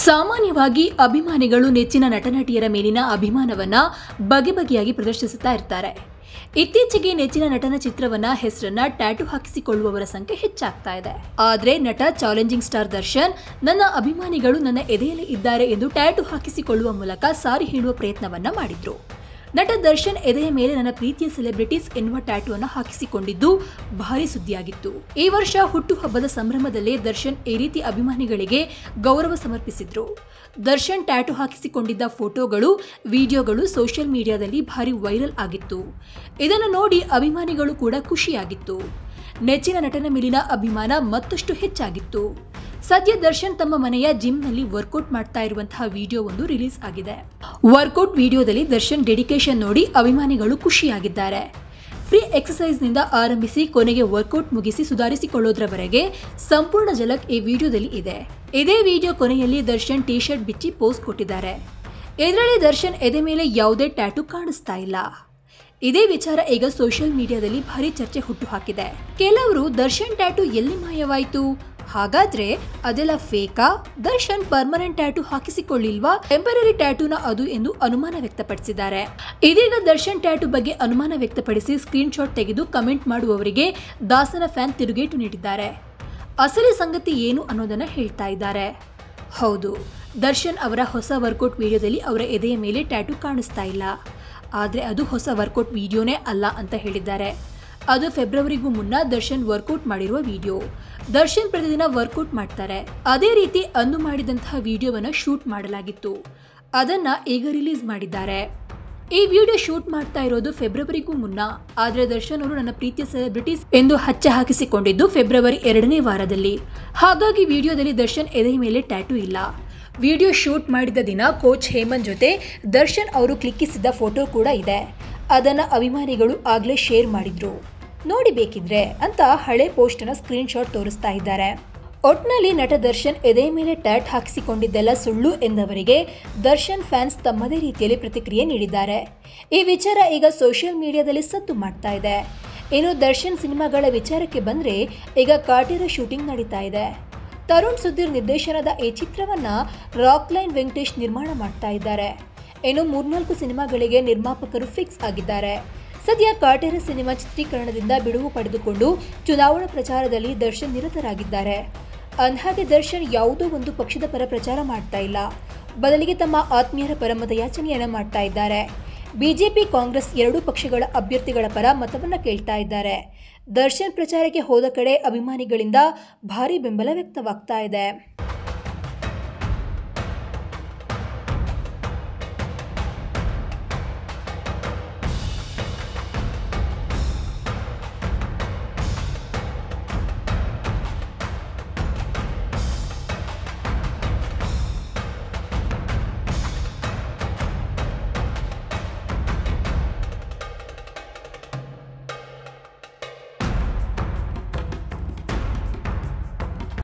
ಸಾಮಾನ್ಯವಾಗಿ ಅಭಿಮಾನಿಗಳು ನೆಚ್ಚಿನ ನಟನಟಿಯರ ಮೇಲಿನ ಅಭಿಮಾನವನ್ನ ಬಗೆ ಬಗೆಯಾಗಿ ಪ್ರದರ್ಶಿಸುತ್ತಾ ಇರ್ತಾರೆ ಇತ್ತೀಚೆಗೆ ನೆಚ್ಚಿನ ನಟನ ಚಿತ್ರವನ್ನ ಹೆಸರನ್ನ ಟ್ಯಾಟು ಹಾಕಿಸಿಕೊಳ್ಳುವವರ ಸಂಖ್ಯೆ ಹೆಚ್ಚಾಗ್ತಾ ಇದೆ ಆದ್ರೆ ನಟ ಚಾಲೆಂಜಿಂಗ್ ಸ್ಟಾರ್ ದರ್ಶನ್ ನನ್ನ ಅಭಿಮಾನಿಗಳು ನನ್ನ ಎದೆಯಲ್ಲಿ ಇದ್ದಾರೆ ಎಂದು ಟ್ಯಾಟು ಹಾಕಿಸಿಕೊಳ್ಳುವ ಮೂಲಕ ಸಾರಿ ಹೇಳುವ ಪ್ರಯತ್ನವನ್ನ ಮಾಡಿದ್ರು ನಟ ದರ್ಶನ್ ಎದೆಯ ಮೇಲೆ ನನ್ನ ಪ್ರೀತಿಯ ಸೆಲೆಬ್ರಿಟೀಸ್ ಎನ್ನುವ ಟ್ಯಾಟುವನ್ನು ಹಾಕಿಸಿಕೊಂಡಿದ್ದು ಭಾರಿ ಸುದ್ದಿಯಾಗಿತ್ತು ಈ ವರ್ಷ ಹುಟ್ಟುಹಬ್ಬದ ಸಂಭ್ರಮದಲ್ಲೇ ದರ್ಶನ್ ಈ ರೀತಿ ಅಭಿಮಾನಿಗಳಿಗೆ ಗೌರವ ಸಮರ್ಪಿಸಿದ್ರು ದರ್ಶನ್ ಟ್ಯಾಟು ಹಾಕಿಸಿಕೊಂಡಿದ್ದ ಫೋಟೋಗಳು ವಿಡಿಯೋಗಳು ಸೋಷಿಯಲ್ ಮೀಡಿಯಾದಲ್ಲಿ ಭಾರಿ ವೈರಲ್ ಆಗಿತ್ತು ಇದನ್ನು ನೋಡಿ ಅಭಿಮಾನಿಗಳು ಕೂಡ ಖುಷಿಯಾಗಿತ್ತು ನೆಚ್ಚಿನ ನಟನ ಮೇಲಿನ ಅಭಿಮಾನ ಮತ್ತಷ್ಟು ಹೆಚ್ಚಾಗಿತ್ತು ಸದ್ಯ ದರ್ಶನ್ ತಮ್ಮ ಮನೆಯ ಜಿಮ್ನಲ್ಲಿ ವರ್ಕೌಟ್ ಮಾಡ್ತಾ ಇರುವಂತಹ ವಿಡಿಯೋ ಒಂದು ರಿಲೀಸ್ ಆಗಿದೆ ವರ್ಕೌಟ್ ವಿಡಿಯೋದಲ್ಲಿ ದರ್ಶನ್ ಡೆಡಿಕೇಶನ್ ನೋಡಿ ಅಭಿಮಾನಿಗಳು ಖುಷಿಯಾಗಿದ್ದಾರೆ ಫ್ರೀ ಎಕ್ಸಸೈಸ್ನಿಂದ ಆರಂಭಿಸಿ ಕೊನೆಗೆ ವರ್ಕೌಟ್ ಮುಗಿಸಿ ಸುಧಾರಿಸಿಕೊಳ್ಳೋದ್ರವರೆಗೆ ಸಂಪೂರ್ಣ ಝಲಕ್ ಈ ವಿಡಿಯೋದಲ್ಲಿ ಇದೆ ಇದೇ ವಿಡಿಯೋ ಕೊನೆಯಲ್ಲಿ ದರ್ಶನ್ ಟಿ ಶರ್ಟ್ ಬಿಚ್ಚಿ ಪೋಸ್ ಕೊಟ್ಟಿದ್ದಾರೆ ಇದರಲ್ಲಿ ದರ್ಶನ್ ಎದೆ ಮೇಲೆ ಯಾವುದೇ ಟ್ಯಾಟು ಕಾಣಿಸ್ತಾ ಇಲ್ಲ ಇದೇ ವಿಚಾರ ಈಗ ಸೋಷಿಯಲ್ ಮೀಡಿಯಾದಲ್ಲಿ ಭಾರಿ ಚರ್ಚೆ ಹುಟ್ಟುಹಾಕಿದೆ ಕೆಲವರು ದರ್ಶನ್ ಟ್ಯಾಟು ಎಲ್ಲಿ ಮಾಯವಾಯಿತು ಹಾಗಾದ್ರೆ ಅದೆಲ್ಲ ಫೇಕಾ ದರ್ಶನ್ ಪರ್ಮನೆಂಟ್ ಟ್ಯಾಟು ಹಾಕಿಸಿಕೊಳ್ಳಿಲ್ವಾ ಟೆಂಪರರಿ ಟ್ಯಾಟೂನ ಅದು ಎಂದು ಅನುಮಾನ ವ್ಯಕ್ತಪಡಿಸಿದ್ದಾರೆ ಇದೀಗ ದರ್ಶನ್ ಟ್ಯಾಟು ಬಗ್ಗೆ ಅನುಮಾನ ವ್ಯಕ್ತಪಡಿಸಿ ಸ್ಕ್ರೀನ್ ಶಾಟ್ ತೆಗೆದು ಕಮೆಂಟ್ ಮಾಡುವವರಿಗೆ ದಾಸನ ಫ್ಯಾನ್ ತಿರುಗೇಟು ನೀಡಿದ್ದಾರೆ ಅಸಲಿ ಸಂಗತಿ ಏನು ಅನ್ನೋದನ್ನ ಹೇಳ್ತಾ ಇದ್ದಾರೆ ಹೌದು ದರ್ಶನ್ ಅವರ ಹೊಸ ವರ್ಕೌಟ್ ವಿಡಿಯೋದಲ್ಲಿ ಅವರ ಎದೆಯ ಮೇಲೆ ಟ್ಯಾಟೂ ಕಾಣಿಸ್ತಾ ಇಲ್ಲ ಆದರೆ ಅದು ಹೊಸ ವರ್ಕೌಟ್ ವಿಡಿಯೋನೇ ಅಲ್ಲ ಅಂತ ಹೇಳಿದ್ದಾರೆ ಅದು ಫೆಬ್ರವರಿಗೂ ಮುನ್ನ ದರ್ಶನ್ ವರ್ಕೌಟ್ ಮಾಡಿರುವ ವಿಡಿಯೋ ದರ್ಶನ್ ಪ್ರತಿದಿನ ವರ್ಕೌಟ್ ಮಾಡ್ತಾರೆ ಅದೇ ರೀತಿ ಅಂದು ಮಾಡಿದಂತಹ ವಿಡಿಯೋವನ್ನು ಶೂಟ್ ಮಾಡಲಾಗಿತ್ತು ಅದನ್ನ ಈಗ ರಿಲೀಸ್ ಮಾಡಿದ್ದಾರೆ ಈ ವಿಡಿಯೋ ಶೂಟ್ ಮಾಡ್ತಾ ಇರೋದು ಫೆಬ್ರವರಿಗೂ ಮುನ್ನ ಆದ್ರೆ ದರ್ಶನ್ ಅವರು ನನ್ನ ಪ್ರೀತಿಯ ಸೆಲೆಬ್ರಿಟೀಸ್ ಎಂದು ಹಚ್ಚ ಹಾಕಿಸಿಕೊಂಡಿದ್ದು ಫೆಬ್ರವರಿ ಎರಡನೇ ವಾರದಲ್ಲಿ ಹಾಗಾಗಿ ವಿಡಿಯೋದಲ್ಲಿ ದರ್ಶನ್ ಎದೆಯ ಮೇಲೆ ಟ್ಯಾಟೂ ಇಲ್ಲ ವಿಡಿಯೋ ಶೂಟ್ ಮಾಡಿದ ದಿನ ಕೋಚ್ ಹೇಮಂತ್ ಜೊತೆ ದರ್ಶನ್ ಅವರು ಕ್ಲಿಕ್ಕಿಸಿದ ಫೋಟೋ ಕೂಡ ಇದೆ ಅದನ್ನ ಅಭಿಮಾನಿಗಳು ಆಗ್ಲೇ ಶೇರ್ ಮಾಡಿದ್ರು ನೋಡಿ ಬೇಕಿದ್ರೆ ಅಂತ ಹಳೆ ಪೋಸ್ಟ್ನ ಸ್ಕ್ರೀನ್ ಶಾಟ್ ತೋರಿಸ್ತಾ ಇದ್ದಾರೆ ಒಟ್ನಲ್ಲಿ ನಟ ದರ್ಶನ್ ಎದೆಯ ಮೇಲೆ ಟ್ಯಾಟ್ ಹಾಕಿಸಿಕೊಂಡಿದ್ದೆಲ್ಲ ಸುಳ್ಳು ಎಂದವರಿಗೆ ದರ್ಶನ್ ಫ್ಯಾನ್ಸ್ ತಮ್ಮದೇ ರೀತಿಯಲ್ಲಿ ಪ್ರತಿಕ್ರಿಯೆ ನೀಡಿದ್ದಾರೆ ಈ ವಿಚಾರ ಈಗ ಸೋಷಿಯಲ್ ಮೀಡಿಯಾದಲ್ಲಿ ಸದ್ದು ಮಾಡ್ತಾ ಇದೆ ಇನ್ನು ದರ್ಶನ್ ಸಿನಿಮಾಗಳ ವಿಚಾರಕ್ಕೆ ಬಂದ್ರೆ ಈಗ ಕಾಟೇರ ಶೂಟಿಂಗ್ ನಡೀತಾ ಇದೆ ತರುಣ್ ಸುಧೀರ್ ನಿರ್ದೇಶನದ ಈ ಚಿತ್ರವನ್ನ ರಾಕ್ ಲೈನ್ ವೆಂಕಟೇಶ್ ನಿರ್ಮಾಣ ಮಾಡ್ತಾ ಇದ್ದಾರೆ ಇನ್ನು ಮೂರ್ನಾಲ್ಕು ಸಿನಿಮಾಗಳಿಗೆ ನಿರ್ಮಾಪಕರು ಫಿಕ್ಸ್ ಆಗಿದ್ದಾರೆ ಸದ್ಯ ಕಾಟೇರ ಸಿನಿಮಾ ಚಿತ್ರೀಕರಣದಿಂದ ಬಿಡುವು ಪಡೆದುಕೊಂಡು ಚುನಾವಣಾ ಪ್ರಚಾರದಲ್ಲಿ ದರ್ಶನ್ ನಿರತರಾಗಿದ್ದಾರೆ ಅಂದ್ಹಾಗೆ ದರ್ಶನ್ ಯಾವುದೋ ಒಂದು ಪಕ್ಷದ ಪರ ಪ್ರಚಾರ ಮಾಡ್ತಾ ಇಲ್ಲ ಬದಲಿಗೆ ತಮ್ಮ ಆತ್ಮೀಯರ ಪರ ಮತಯಾಚನೆಯನ್ನ ಮಾಡ್ತಾ ಇದ್ದಾರೆ ಬಿಜೆಪಿ ಕಾಂಗ್ರೆಸ್ ಎರಡೂ ಪಕ್ಷಗಳ ಅಭ್ಯರ್ಥಿಗಳ ಪರ ಮತವನ್ನ ಕೇಳ್ತಾ ಇದ್ದಾರೆ ದರ್ಶನ್ ಪ್ರಚಾರಕ್ಕೆ ಹೋದ ಕಡೆ ಅಭಿಮಾನಿಗಳಿಂದ ಭಾರಿ ಬೆಂಬಲ ವ್ಯಕ್ತವಾಗ್ತಾ ಇದೆ